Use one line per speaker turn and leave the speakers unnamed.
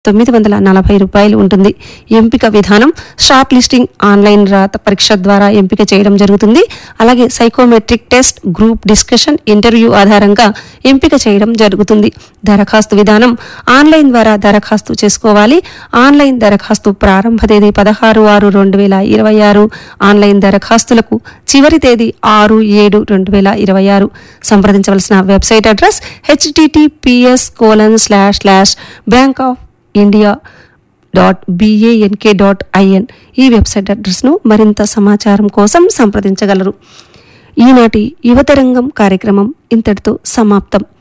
తొమ్మిది వందల నలభై రూపాయలు ఉంటుంది ఎంపిక విధానం షార్ట్ లిస్టింగ్ ఆన్లైన్ రాత పరీక్ష ద్వారా ఎంపిక చేయడం జరుగుతుంది అలాగే psychometric test group discussion interview ఆధారంగా ఎంపిక చేయడం జరుగుతుంది దరఖాస్తు విధానం ఆన్లైన్ ద్వారా దరఖాస్తు చేసుకోవాలి ఆన్లైన్ దరఖాస్తు ప్రారంభ తేదీ పదహారు ఆరు రెండు వేల ఇరవై ఆరు ఆన్లైన్ దరఖాస్తులకు చివరి తేదీ ఆరు ఏడు రెండు వేల ఇరవై ఆరు సంప్రదించవలసిన website address HTTPS colon slash slash bank of India dot BANK dot IN ఈ వెబ్సైట్ అడ్రస్ను మరింత సమాచారం కోసం సంప్రదించగలరు ఈనాటి యువతరంగం కార్యక్రమం ఇంతటితో సమాప్తం